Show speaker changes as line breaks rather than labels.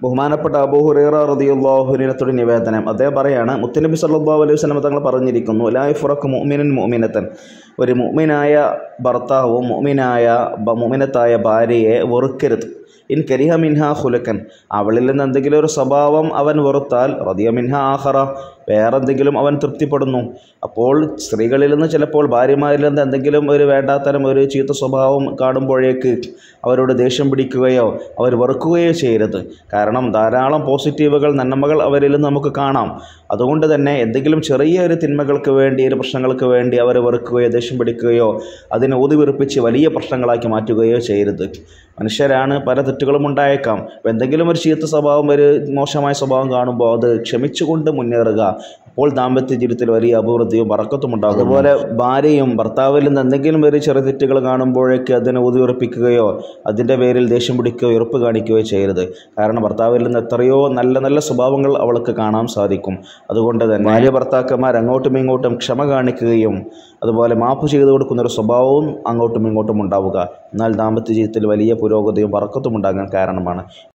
ബഹുമാനപ്പെട്ട അബൂ ഹുറൈറ റളിയല്ലാഹുവിനത്തോട് നിവേദനം അദ്ദേഹം പറയാണ് മുത്തനബി സല്ലല്ലാഹു അലൈഹി വസല്ലം തങ്ങൾ പറഞ്ഞിരിക്കുന്നു ലായ് ഫുറക്ക് മുഅ്മിനൻ മുഅ്മിനത്തൻ ഒരു മുഅ്മിനായ ഭർത്താവും മുഅ്മിനായ ബ- മുഅ്മിനത്തായ ഭാര്യയെ വെറുക്കരുത് ഇൻ കരിഹ മിൻഹ ഖുലക്കൻ അവളിൽ നിന്ന് എന്തെങ്കിലും ഒരു സ്വഭാവം അവൻ വെറുത്താൽ റദിയ മിൻഹ ആഹറ വേറെന്തെങ്കിലും അവൻ തൃപ്തിപ്പെടുന്നു അപ്പോൾ സ്ത്രീകളിൽ നിന്ന് ചിലപ്പോൾ ഭാര്യമാരിൽ നിന്ന് എന്തെങ്കിലും ഒരു വേണ്ടാത്തരം ഒരു ചീത്ത സ്വഭാവം കാണുമ്പോഴേക്ക് അവരോട് ദേഷ്യം പിടിക്കുകയോ അവർ വെറുക്കുകയോ ചെയ്യരുത് കാരണം ധാരാളം പോസിറ്റീവുകൾ നന്മകൾ അവരിൽ നിന്ന് നമുക്ക് കാണാം അതുകൊണ്ട് തന്നെ എന്തെങ്കിലും ചെറിയ ഒരു തിന്മകൾക്ക് വേണ്ടി ഒരു പ്രശ്നങ്ങൾക്ക് വേണ്ടി അവർ വെറുക്കുകയോ ദേഷ്യം പിടിക്കുകയോ അതിനെ ഊതിവെറുപ്പിച്ച് വലിയ പ്രശ്നങ്ങളാക്കി മാറ്റുകയോ ചെയ്യരുത് മനുഷ്യരാണ് പല തെറ്റുകളും ഉണ്ടായേക്കാം എന്തെങ്കിലും ഒരു ചീത്ത സ്വഭാവം ഒരു മോശമായ സ്വഭാവം കാണുമ്പോൾ അത് ക്ഷമിച്ചുകൊണ്ട് മുന്നേറുക അപ്പോൾ ദാമ്പത്യ ജീവിതത്തിൽ വലിയ അഭിവൃദ്ധിയും പറക്കത്തും ഉണ്ടാകും അതുപോലെ ഭാര്യയും ഭർത്താവിൽ നിന്ന് എന്തെങ്കിലും ഒരു ചെറിയ തെറ്റുകൾ കാണുമ്പോഴേക്ക് അതിനെ ഊതിയുറപ്പിക്കുകയോ അതിൻ്റെ പേരിൽ ദേഷ്യം പിടിക്കുകയോ ഉറപ്പ് കാണിക്കുകയോ ചെയ്യരുത് കാരണം ഭർത്താവിൽ നിന്ന് എത്രയോ നല്ല നല്ല സ്വഭാവങ്ങൾ അവൾക്ക് കാണാൻ സാധിക്കും അതുകൊണ്ട് തന്നെ ഭാര്യ ഭർത്താക്കന്മാർ അങ്ങോട്ടും ഇങ്ങോട്ടും ക്ഷമ കാണിക്കുകയും അതുപോലെ മാപ്പ് ചെയ്തു കൊടുക്കുന്ന ഒരു സ്വഭാവവും അങ്ങോട്ടും ഇങ്ങോട്ടും ഉണ്ടാവുക എന്നാൽ ദാമ്പത്യ ജീവിതത്തിൽ വലിയ പുരോഗതിയും പറക്കത്തും ഉണ്ടാകാൻ കാരണമാണ്